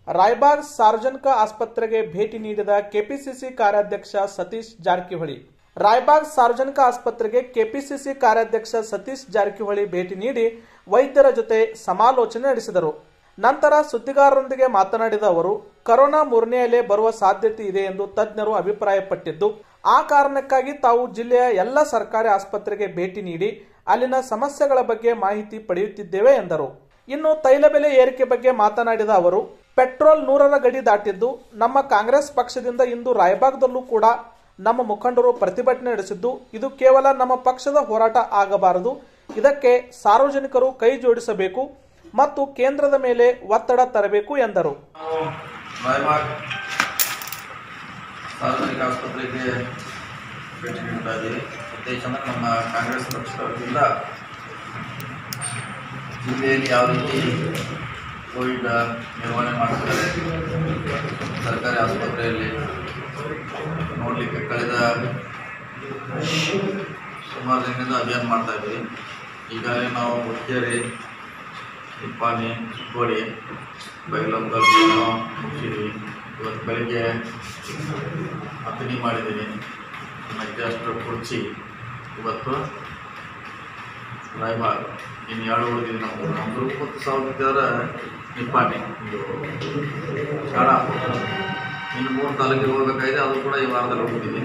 ರಾಯಬಾಗ್ ಸಾರ್ವಜನಿಕ ಆಸ್ಪತ್ರೆಗೆ ಭೇಟಿ ನೀಡಿದ ಕೆಪಿಸಿಸಿ ಕಾರ್ಯಾಧ್ಯಕ್ಷ ಸತೀಶ್ ಜಾರಕಿಹೊಳಿ ರಾಯಬಾಗ್ ಸಾರ್ವಜನಿಕ ಆಸ್ಪತ್ರೆಗೆ ಕೆಪಿಸಿಸಿ ಕಾರ್ಯಾಧ್ಯಕ್ಷ ಸತೀಶ್ ಜಾರಕಿಹೊಳಿ ಭೇಟಿ ನೀಡಿ ವೈದ್ಯರ ಜೊತೆ ಸಮಾಲೋಚನೆ ನಡೆಸಿದರು ನಂತರ ಸುದ್ದಿಗಾರರೊಂದಿಗೆ ಮಾತನಾಡಿದ ಅವರು ಕರೋನಾ ಮೂರನೇ ಅಲೆ ಬರುವ ಸಾಧ್ಯತೆ ಇದೆ ಎಂದು ತಜ್ಞರು ಅಭಿಪ್ರಾಯಪಟ್ಟಿದ್ದು ಆ ಕಾರಣಕ್ಕಾಗಿ ತಾವು ಜಿಲ್ಲೆಯ ಎಲ್ಲ ಸರ್ಕಾರಿ ಆಸ್ಪತ್ರೆಗೆ ಭೇಟಿ ನೀಡಿ ಅಲ್ಲಿನ ಸಮಸ್ಯೆಗಳ ಬಗ್ಗೆ ಮಾಹಿತಿ ಪಡೆಯುತ್ತಿದ್ದೇವೆ ಎಂದರು ಇನ್ನು ತೈಲ ಬೆಲೆ ಏರಿಕೆ ಬಗ್ಗೆ ಮಾತನಾಡಿದ ಅವರು ಪೆಟ್ರೋಲ್ ನೂರರ ಗಡಿ ದಾಟಿದ್ದು ನಮ್ಮ ಕಾಂಗ್ರೆಸ್ ಪಕ್ಷದಿಂದ ಇಂದು ರಾಯಬಾಗ್ದಲ್ಲೂ ಕೂಡ ನಮ್ಮ ಮುಖಂಡರು ಪ್ರತಿಭಟನೆ ನಡೆಸಿದ್ದು ಇದು ಕೇವಲ ನಮ್ಮ ಪಕ್ಷದ ಹೋರಾಟ ಆಗಬಾರದು ಇದಕ್ಕೆ ಸಾರ್ವಜನಿಕರು ಕೈ ಜೋಡಿಸಬೇಕು ಮತ್ತು ಕೇಂದ್ರದ ಮೇಲೆ ಒತ್ತಡ ತರಬೇಕು ಎಂದರು ನಾವು ರಾಯಬಾಗ್ ಸಾರ್ವಜನಿಕ ಆಸ್ಪತ್ರೆಗೆ ಭೇಟಿ ನೀಡ್ತಾ ಇದ್ದೀವಿ ಉದ್ದೇಶ ಅಂದ್ರೆ ನಮ್ಮ ಕಾಂಗ್ರೆಸ್ ಪಕ್ಷದ ವತಿಯಿಂದ ಜಿಲ್ಲೆಯಲ್ಲಿ ಯಾವ ರೀತಿ ಕೋವಿಡ್ ನಿರ್ವಹಣೆ ಮಾಡ್ತಾರೆ ಸರ್ಕಾರಿ ಆಸ್ಪತ್ರೆಯಲ್ಲಿ ನೋಡಲಿಕ್ಕೆ ಕಳೆದ ಸುಮಾರು ದಿನದಿಂದ ಅಭಿಯಾನ ಮಾಡ್ತಾ ಇದ್ದೀವಿ ಈಗಾಗಲೇ ನಾವು ಹುಕ್ಕೇರಿ ನಿಪ್ಪಾಣಿ ಚಿಕ್ಕೋಡಿ ಬೈಲೊಂದಲ್ಲಿ ನಾವು ಮುಗಿಸಿದ್ವಿ ಇವತ್ತು ಬೆಳಿಗ್ಗೆ ಅತನಿ ಮಾಡಿದ್ದೀನಿ ಮತ್ತೆ ಅಷ್ಟು ಕುರ್ಚಿ ಇವತ್ತು ರಾಯಬಾಗ್ ಇನ್ನು ಎರಡು ಉಳಿದಿದೆ ನಮ್ಮದು ನಮ್ಮದು ಇಪ್ಪತ್ತು ಸಾವಿರ ಇದ್ದವರ ನಿಪ್ಪಾಣಿ ಇದು ಶಾಣಾ ಇನ್ನು ಮೂರು ತಾಲೂಕಿಗೆ ಹೋಗಬೇಕಾಗಿದೆ ಅದು ಕೂಡ ಈ ವಾರದಲ್ಲಿ ಹೋಗ್ತಿದೆ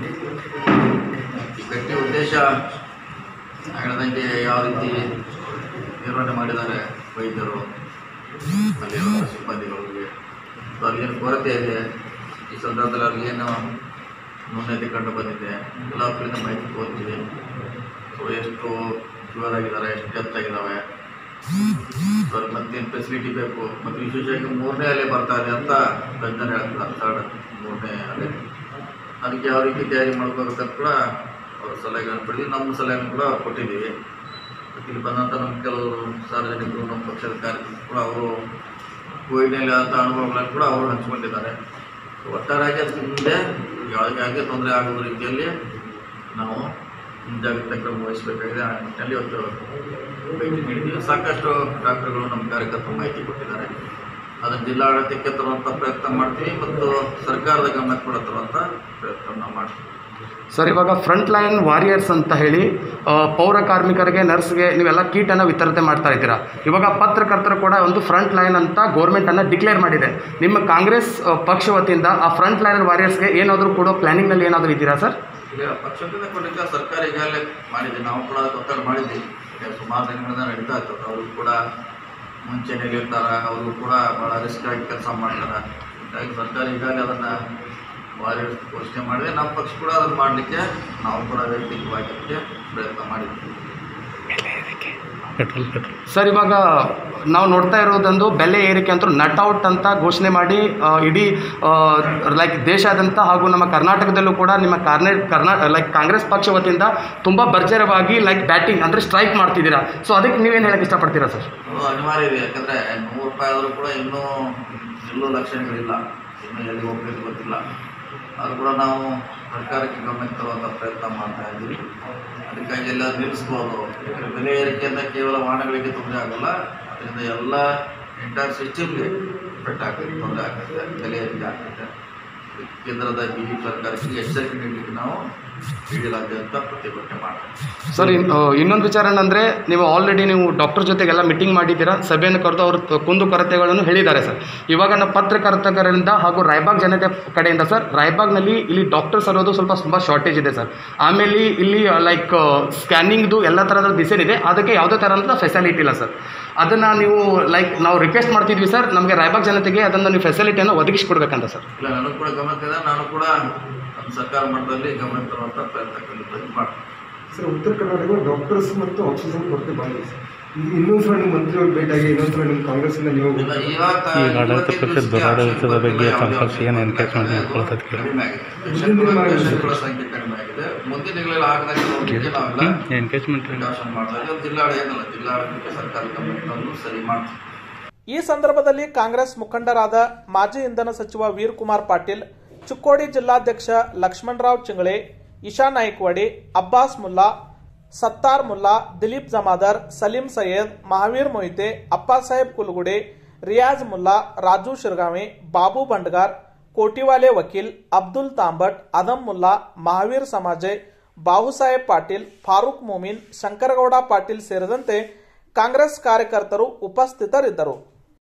ಈ ಗಟ್ಟಿ ಉದ್ದೇಶ ಹೇಳ್ದಂಗೆ ಯಾವ ರೀತಿ ನಿರ್ವಹಣೆ ಮಾಡಿದ್ದಾರೆ ವೈದ್ಯರು ಅಲ್ಲಿರುವ ಸಿಬ್ಬಂದಿಗಳಿಗೆ ಸೊ ಅಲ್ಲಿನ ಕೊರತೆ ಇದೆ ಈ ಸಂದರ್ಭದಲ್ಲಿ ಅವ್ರಿಗೆ ಏನು ನ್ಯೂನತೆ ಕಂಡು ಬಂದಿದೆ ಎಲ್ಲ ಕಡೆಯಿಂದ ಮಾಹಿತಿ ತಗೋತೀವಿ ಸೊ ಎಷ್ಟು ಕ್ಯೂರ್ ಆಗಿದ್ದಾರೆ ಎಷ್ಟು ಡೆತ್ ಆಗಿದ್ದಾವೆ ಸೊ ಅವ್ರಿಗೆ ಮತ್ತೇನು ಫೆಸಿಲಿಟಿ ಬೇಕು ಮತ್ತು ವಿಶೇಷವಾಗಿ ಮೂರನೇ ಅಲೆ ಬರ್ತಾ ಇದೆ ಅಂತ ತಜ್ಞರು ಹೇಳ್ತಾರೆ ಥರ್ಡ್ ಮೂರನೇ ಅಲೆ ಅದಕ್ಕೆ ಯಾವ ರೀತಿ ತಯಾರಿ ಮಾಡ್ಕೋಬೇಕಂತ ಕೂಡ ಅವ್ರ ಸಲಹೆಗಳನ್ನು ಪಡೆದು ನಮ್ಮ ಸಲಹೆಯನ್ನು ಕೂಡ ಕೊಟ್ಟಿದ್ದೀವಿ ಮತ್ತು ಇಲ್ಲಿ ಬಂದಂಥ ನಮ್ಮ ಕೆಲವರು ಸಾರ್ವಜನಿಕರು ನಮ್ಮ ಪಕ್ಷದ ಕಾರ್ಯಕರ್ತರು ಕೂಡ ಅವರು ಕೋವಿಡ್ನಲ್ಲಿ ಆದಂಥ ಅನುಭವಗಳನ್ನು ಕೂಡ ಅವರು ಹಂಚಿಕೊಂಡಿದ್ದಾರೆ ಒಟ್ಟಾರೆಯಾಗಿ ಅದಕ್ಕೆ ಮುಂದೆ ಯಾವುದೇ ಯಾವುದೇ ತೊಂದರೆ ಆಗುವ ರೀತಿಯಲ್ಲಿ ನಾವು ಮುಂಜಾಗ್ರತಾ ಕ್ರಮ ವಹಿಸಬೇಕಾಗಿದೆ ಆ ನಿಟ್ಟಿನಲ್ಲಿ ಇವತ್ತು ಭೇಟಿ ನೀಡಿದ್ದೀವಿ ಸಾಕಷ್ಟು ಡಾಕ್ಟರ್ಗಳು ನಮ್ಮ ಕಾರ್ಯಕರ್ತರು ಮಾಹಿತಿ ಕೊಟ್ಟಿದ್ದಾರೆ ಅದನ್ನು ಜಿಲ್ಲಾಡಳಿತಕ್ಕೆ ತರುವಂಥ ಪ್ರಯತ್ನ ಮಾಡ್ತೀವಿ ಮತ್ತು ಸರ್ಕಾರದ ಗಮನಕ್ಕೆ ಕೂಡ ತರುವಂಥ ಪ್ರಯತ್ನ ನಾವು ಮಾಡ್ತೀವಿ ಸರ್ ಇವಾಗ ಫ್ರಂಟ್ ಲೈನ್ ವಾರಿಯರ್ಸ್ ಅಂತ ಹೇಳಿ ಆ, ಪೌರ ಕಾರ್ಮಿಕರಿಗೆ ನರ್ಸ್ಗೆ ನೀವೆಲ್ಲ ಕೀಟನ್ನು ವಿತರಣೆ ಮಾಡ್ತಾ ಇದ್ದೀರಾ ಇವಾಗ ಪತ್ರಕರ್ತರು ಕೂಡ ಒಂದು ಫ್ರಂಟ್ ಲೈನ್ ಅಂತ ಗೌರ್ಮೆಂಟನ್ನು ಡಿಕ್ಲೇರ್ ಮಾಡಿದೆ ನಿಮ್ಮ ಕಾಂಗ್ರೆಸ್ ಆ, ಪಕ್ಷ ವತಿಯಿಂದ ಆ ಫ್ರಂಟ್ ಲೈನ್ ವಾರಿಯರ್ಸ್ಗೆ ಏನಾದರೂ ಕೊಡೋ ಪ್ಲ್ಯಾನಿಂಗ್ನಲ್ಲಿ ಏನಾದರೂ ಇದ್ದೀರಾ ಸರ್ ಈಗ ಪಕ್ಷದಿಂದ ಕೊಟ್ಟಿದ್ದ ಸರ್ಕಾರ ಈಗಾಗಲೇ ಮಾಡಿದೆ ನಾವು ಕೂಡ ಅದಕ್ಕೆ ಒತ್ತಡ ಮಾಡಿದ್ದೀವಿ ಈಗ ಸುಮಾರು ದಿನಗಳಿಂದ ನಡೀತಾ ಇರ್ತದೆ ಅವರು ಕೂಡ ಮುಂಚೆನೇಲಿ ಇರ್ತಾರೆ ಅವರು ಕೂಡ ಭಾಳ ರಿಸ್ಕ್ ಆಗಿ ಕೆಲಸ ಮಾಡ್ತಾರೆ ಹೀಗಾಗಿ ಸರ್ಕಾರ ಈಗಾಗಲೇ ಅದನ್ನು ಭಾರಿ ಘೋಷಣೆ ಮಾಡಿದೆ ನಮ್ಮ ಪಕ್ಷ ಕೂಡ ಅದನ್ನು ಮಾಡಲಿಕ್ಕೆ ನಾವು ಕೂಡ ವೈಯಕ್ತಿಕವಾಗಿ ಅದಕ್ಕೆ ಪ್ರಯತ್ನ ಮಾಡಿದ್ದೀವಿ ಸರ್ ಇವಾಗ ನಾವು ನೋಡ್ತಾ ಇರೋದೊಂದು ಬೆಲೆ ಏರಿಕೆ ಅಂತೂ ನಟ್ ಔಟ್ ಅಂತ ಘೋಷಣೆ ಮಾಡಿ ಆ, ಇಡೀ ಲೈಕ್ ದೇಶಾದ್ಯಂತ ಹಾಗೂ ನಮ್ಮ ಕರ್ನಾಟಕದಲ್ಲೂ ಕೂಡ ನಿಮ್ಮ ಕಾರ್ನೆ ಕರ್ನಾ ಲೈಕ್ ಕಾಂಗ್ರೆಸ್ ಪಕ್ಷ ವತಿಯಿಂದ ತುಂಬ ಭರ್ಜರವಾಗಿ ಲೈಕ್ ಬ್ಯಾಟಿಂಗ್ ಅಂದರೆ ಸ್ಟ್ರೈಕ್ ಮಾಡ್ತಿದ್ದೀರಾ ಸೊ ಅದಕ್ಕೆ ನೀವೇನು ಹೇಳಕ್ಕೆ ಇಷ್ಟಪಡ್ತೀರಾ ಸರ್ ಅದು ಅನಿವಾರ್ಯ ಇದೆ ಯಾಕಂದರೆ ನೂರು ರೂಪಾಯಿ ಆದರೂ ಕೂಡ ಇನ್ನೂ ಎಲ್ಲೂ ಲಕ್ಷಣಗಳಿಲ್ಲ ಇನ್ನೂ ಎಲ್ಲಿ ಹೋಗ್ಬೇಕು ಗೊತ್ತಿಲ್ಲ ಅದು ಕೂಡ ನಾವು ಸರ್ಕಾರಕ್ಕೆ ಗಮನಕ್ಕೆ ತರುವಂಥ ಪ್ರಯತ್ನ ಮಾಡ್ತಾ ಇದ್ದೀವಿ ಅದಕ್ಕಾಗಿ ಎಲ್ಲ ನಿಲ್ಲಿಸ್ಬೋದು ಯಾಕಂದರೆ ಬೆಲೆ ಏರಿಕೆಯಿಂದ ಕೇವಲ ವಾಹನಗಳಿಗೆ ತೊಂದರೆ ಆಗೋಲ್ಲ ಅದರಿಂದ ಎಲ್ಲ ಎಂಟೈರ್ ಸಿಸ್ಟಮ್ಗೆ ಎಫೆಕ್ಟ್ ಆಗ್ತದೆ ತೊಂದರೆ ಆಗ್ತದೆ ಬೆಲೆ ಏರಿಕೆ ಆಗ್ತದೆ ಕೇಂದ್ರದ ಬಿ ಜೆ ಪಿ ಸರ್ಕಾರಕ್ಕೆ ಎಚ್ಚರಿಕೆ ನೀಡಲಿಕ್ಕೆ ನಾವು ನೀಡಲಾದ್ಯಂತ ಪ್ರತಿಭಟನೆ ಮಾಡ್ತೀವಿ ಸರ್ ಇನ್- ಆ, ಇನ್ನೊಂದು ವಿಚಾರ ಏನಂದರೆ ನೀವು ಆಲ್ರೆಡಿ ನೀವು ಡಾಕ್ಟರ್ ಜೊತೆಗೆಲ್ಲ ಮೀಟಿಂಗ್ ಮಾಡಿದ್ದೀರಾ ಸಭೆಯನ್ನು ಕರೆದು ಅವರು ಕುಂದು ಕೊರತೆಗಳನ್ನು ಹೇಳಿದ್ದಾರೆ ಸರ್ ಇವಾಗ ನಮ್ಮ ಪತ್ರಕರ್ತರಿಂದ ಹಾಗೂ ರಾಯಬಾಗ್ ಜನತೆ ಕಡೆಯಿಂದ ಸರ್ ರಾಯಬಾಗ್ನಲ್ಲಿ ಇಲ್ಲಿ ಡಾಕ್ಟರ್ಸ್ ಅನ್ನೋದು ಸ್ವಲ್ಪ ತುಂಬ ಶಾರ್ಟೇಜ್ ಇದೆ ಸರ್ ಆಮೇಲೆ ಇಲ್ಲಿ ಲೈಕ್ ಸ್ಕ್ಯಾನಿಂಗ್ದು ಎಲ್ಲ ಥರದ ಡಿಸೈನ್ ಇದೆ ಅದಕ್ಕೆ ಯಾವುದೇ ಥರದ ಫೆಸಿಲಿಟಿ ಇಲ್ಲ ಸರ್ ಅದನ್ನು ನೀವು ಲೈಕ್ ನಾವು ರಿಕ್ವೆಸ್ಟ್ ಮಾಡ್ತಿದ್ವಿ ಸರ್ ನಮಗೆ ರಾಯಬಾಗ್ ಜನತೆಗೆ ಅದನ್ನು ನೀವು ಫೆಸಿಲಿಟಿಯನ್ನು ಒದಗಿಸ್ಕೊಡ್ಬೇಕಂತ ಸರ್ ಇಲ್ಲ ನನಗೂ ಕೂಡ ಗಮನಕ್ಕಿದೆ ನಾನು ಕೂಡ ನಮ್ಮ ಸರ್ಕಾರ ಮಟ್ಟದಲ್ಲಿ ಗಮನ ತರುವಂಥ ಪ್ರಯತ್ನ ಖಂಡಿತ ಮಾಡ್ತೀನಿ ಸರ್ ಉತ್ತರ ಕರ್ನಾಟಕ ಡಾಕ್ಟರ್ಸ್ ಮತ್ತು ಆಕ್ಸಿಜನ್ ಕೊರತೆ ಭಾಳ ಇದೆ ಸರ್ ಈಗ ಇನ್ನೊಂದು ಸಲ ನಿಮ್ಮ ಮಂತ್ರಿಯವ್ರು ಭೇಟಿಯಾಗಿ ಇನ್ನೊಂದು ಸಲ ನಿಮ್ಮ ಕಾಂಗ್ರೆಸ್ಸಿಂದ ನೀವು ಇಲ್ಲ, ಇವಾಗ ತ- ಈಗ ಆಡಳಿತ ಇವತ್ತಿನ ಪಕ್ಷದ ದಿವಸಕ್ಕೆ ದುರಾಡಳಿತದ ಬಗ್ಗೆ ಯಾವುದೇ ಸಂಪರ್ಕ ಏನು ಒಂದು ಎನ್ಕರೇಜ್ಮೆಂಟ್ ಮಾಡ್ಕೊಳ್ತದೆ ಕೇಳಿ. ಕಡಿಮೆ ಆಗಿದೆ ಪೇಷಂಟ್ಗಳ ಪೇಷಂಟ್ಗಳ ಸಂಖ್ಯೆ ಕಡಿಮೆ ಆಗಿದೆ ಮುಂದಿನ ದಿನಗಳಲ್ಲಿ ಆಗದಾಗ ನೋಡಲಿಕ್ಕೆ ನಾವೆಲ್ಲ ಎನ್ಕೇಜ್ಮೆಂಟ್ ಪ್ರಿಕಾಷನ್ ಮಾಡ್ತಾ ಇದ್ದೀವಿ ಅದು ಜಿಲ್ಲಾಡಳಿತ ಏನಲ್ಲ ಜಿಲ್ಲಾಡಳಿತಕ್ಕೆ ಸರ್ಕಾರ ಗಮನ ತಂದು ಸರಿ ಮಾಡ್ತೀವಿ ಈ ಸಂದರ್ಭದಲ್ಲಿ ಕಾಂಗ್ರೆಸ್ ಮುಖಂಡರಾದ ಮಾಜಿ ಇಂಧನ ಸಚಿವ ವೀರ್ ಕುಮಾರ್ ಪಾಟೀಲ್ ಚಿಕ್ಕೋಡಿ ಜಿಲ್ಲಾಧ್ಯಕ್ಷ ಲಕ್ಷ್ಮಣರಾವ್ ಚಿಂಗಳೆ ಇಶಾ ನಾಯ್ಕವಾಡಿ ಅಬ್ಬಾಸ್ ಮುಲ್ಲಾ ಸತ್ತಾರ್ ಮುಲ್ಲಾ ದಿಲೀಪ್ ಜಮಾದಾರ್ ಸಲೀಂ ಸೈಯದ್ ಮಹಾವೀರ್ ಮೊಯ್ತೆ ಅಪ್ಪಾಸಾಹೇಬ್ ಕುಲಗುಡೆ ರಿಯಾಜ್ ಮುಲ್ಲಾ ರಾಜು ಶಿರ್ಗಾವೆ ಬಾಬು ಬಂಡ್ಗಾರ್ ಕೋಟಿವಾಲೆ ವಕೀಲ್ ಅಬ್ದುಲ್ ತಾಂಬಟ್ ಅದಂ ಮುಲ್ಲಾ ಮಹಾವೀರ್ ಸಮಾಜೆ ಬಾಬುಸಾಹೇಬ್ ಪಾಟೀಲ್ ಫಾರೂಕ್ ಮುಮೀನ್ ಶಂಕರಗೌಡ ಪಾಟೀಲ್ ಸೇರಿದಂತೆ ಕಾಂಗ್ರೆಸ್ ಕಾರ್ಯಕರ್ತರು ಉಪಸ್ಥಿತರಿದ್ದರು